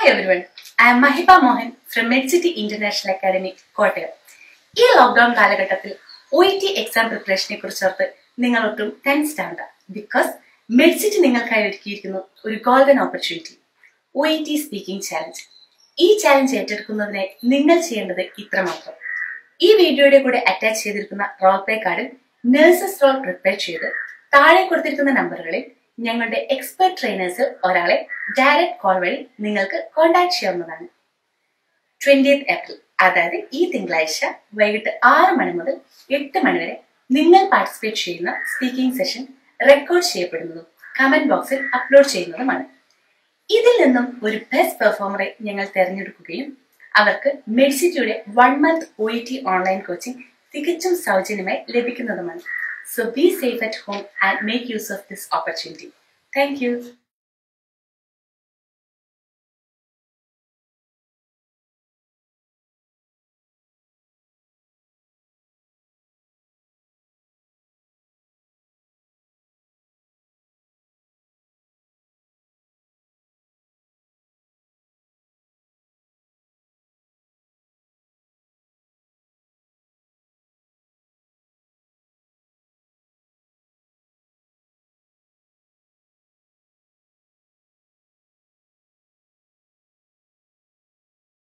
everyone. I am Mahiba Mohan from MedCity International Academy, Kottayam ഈ lockdown കാലഘട്ടത്തിൽ O E T exam പ്രിപ്പറേഷനെ കുറിച്ചോർത്ത് നിങ്ങൾ ഒട്ടും ടെൻസ്ഡ് ആവണ്ട ബിക്കോസ് മെഡ്സിറ്റി നിങ്ങൾക്കായി ഒരുക്കിയിരിക്കുന്നു ഒരു golden opportunity O E T speaking challenge ഈ ചാലഞ്ച് ഏറ്റെടുക്കുന്നതിന് നിങ്ങൾ ചെയ്യേണ്ടത് ഇത്രമാത്രം ഈ വീഡിയോയുടെ കൂടെ അറ്റാച്ച് ചെയ്തിരിക്കുന്ന റോൾ പ്ലേ കാർഡിൽ നഴ്സസ് റോൾ പ്രിപ്പയർ ചെയ്ത് താഴെ കൊടുത്തിരിക്കുന്ന നമ്പറുകളിൽ ഞങ്ങളുടെ എക്സ്പെർട്ട് ട്രെയിനേഴ്സിൽ ഒരാളെ ഡയറക്റ്റ് കോൾ വഴി നിങ്ങൾക്ക് കോൺടാക്ട് ചെയ്യാവുന്നതാണ് ട്വന്റിയത്ത് ഏപ്രിൽ അതായത് ഈ തിങ്കളാഴ്ച വൈകിട്ട് ആറ് മണി മുതൽ എട്ട് മണി വരെ നിങ്ങൾ പാർട്ടിസിപ്പേറ്റ് ചെയ്യുന്ന സ്പീക്കിംഗ് സെഷൻ റെക്കോർഡ് ചെയ്യപ്പെടുന്നതും കമന്റ് ബോക്സിൽ അപ്ലോഡ് ചെയ്യുന്നതുമാണ് ഇതിൽ നിന്നും ഒരു ബെസ്റ്റ് പെർഫോമറെ ഞങ്ങൾ തിരഞ്ഞെടുക്കുകയും അവർക്ക് മെഡിസിറ്റിയുടെ one month O E T online coaching തികച്ചും സൗജന്യമായി ലഭിക്കുന്നതുമാണ് so be safe at home and make use of this opportunity thank U